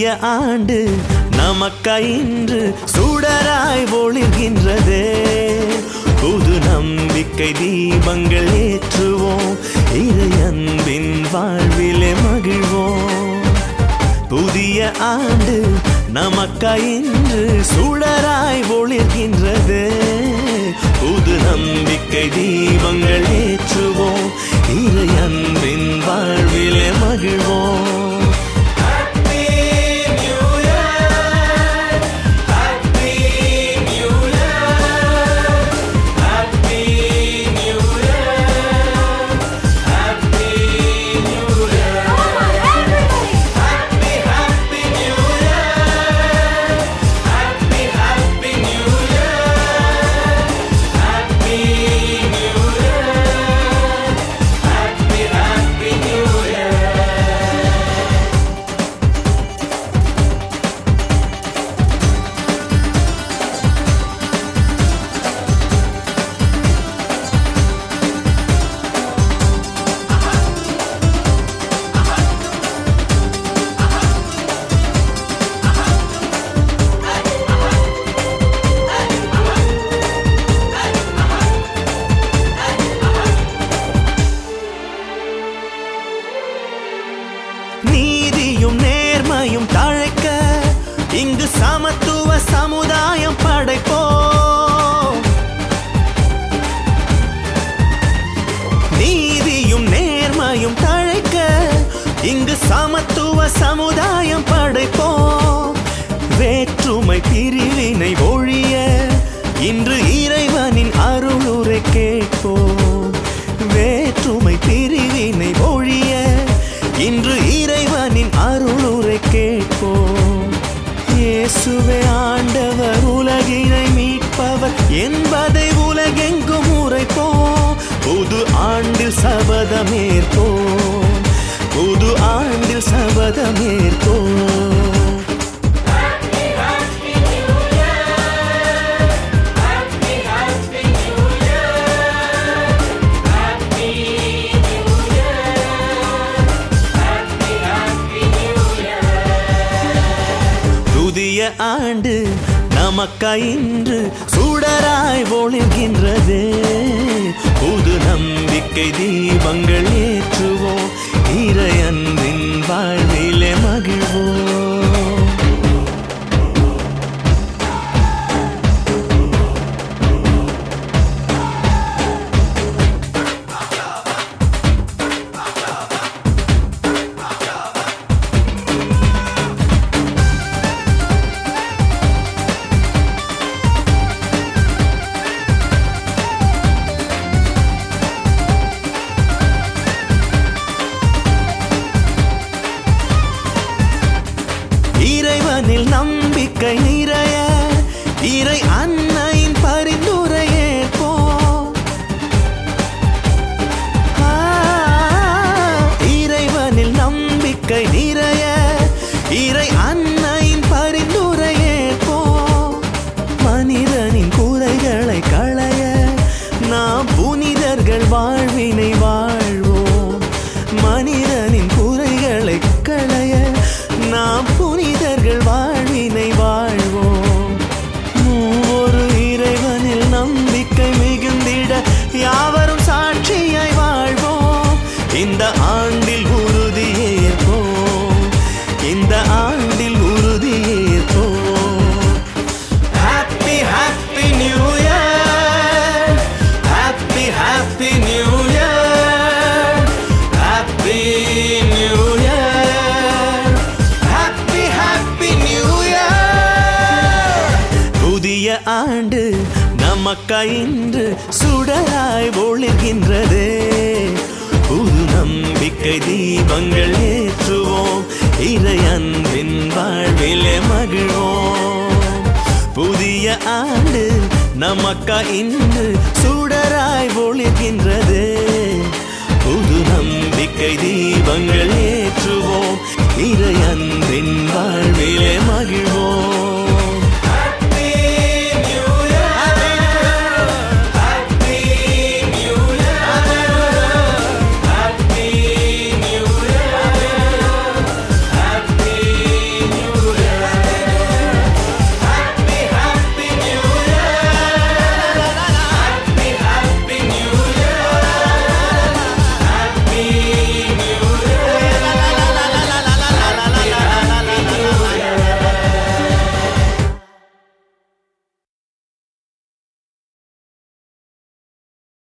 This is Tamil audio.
ஆண்டு நமக்கயின்று சுடராய் ஒளிர்கின்றதே புது நம்பிக்கை தீபங்கள் ஏற்றுவோம் இறை அன்பின் வாழ்விலே மகிழ்வோம் புதிய ஆண்டு நமக்கயின்று சுடராய் ஒளிர்கின்றது புது நம்பிக்கை தீபங்கள் ஏற்றுவோம் இறை அன்பின் வாழ்விலே மகிழ்வோம் நீதியும் நேர்மையும் தழைக்க இங்கு சமத்துவ சமுதாயம் படைப்போம் நீதியும் நேர்மையும் தழைக்க இங்கு சமத்துவ சமுதாயம் படைப்போம் வேற்றுமை பிரிவினை ஒழிய இன்று இறைவனின் அருளுரை கேட்போம் வேற்றுமை பிரிவினை ஒழிய இன்று இறைவனின் அருளுரை கேட்போம் இயேசுவே ஆண்டவர் உலகினை மீட்பவர் என்பதை உலகெங்கும் உரைப்போம் புது ஆண்டில் சபதமேற்போம் புது ஆண்டில் சபதமேற்போம் புதிய ஆண்டு நமக்கயின்று சுடராய் ஒளிர்கின்றது புது நம்பிக்கை தீபங்கள் ஏற்றுவோம் இறையன்பின் வாழ்விலே மகிழ்வோம் இறைவனில் நம்பிக்கை நிறைய இறை அன்னையின் பரிந்துரையேற்போம் ஆ, இறைவனில் நம்பிக்கை நிறைய இறை அன்னையின் பரிந்துரையேற்போம் மனிதனின் குறைகளை களைய நாம் புனிதர்கள் வாழ்வினை வாழ்வோம் மனிதனின் குறைகளை களைய நாம் புனிதர்கள் வாழ்வினை வாழ்வோம் மூவொரு இறைவனில் நம்பிக்கை மிகுந்திட யாவரும் சாட்சியாய் வாழ்வோம் இந்த ஆண்டில் உறுதியேற்போம் இந்த ஆண்டில் உறுதியேற்போம் happy happy new year happy happy new year happy new year happy happy new year புதிய ஆண்டு நமக்கயின்று சுடராய் ஒளிர்கின்றது புது நம்பிக்கை தீபங்கள் ஏற்றுவோம் இறை அன்பின் வாழ்விலே மகிழ்வோம் புதிய ஆண்டு நமக்கா இன்று சுடராய் ஒளிர்கின்றது புது நம்பிக்கை தீபங்கள் ஏற்றுவோம் இறை அன்பின் வாழ்விலே மகிழ்வோம்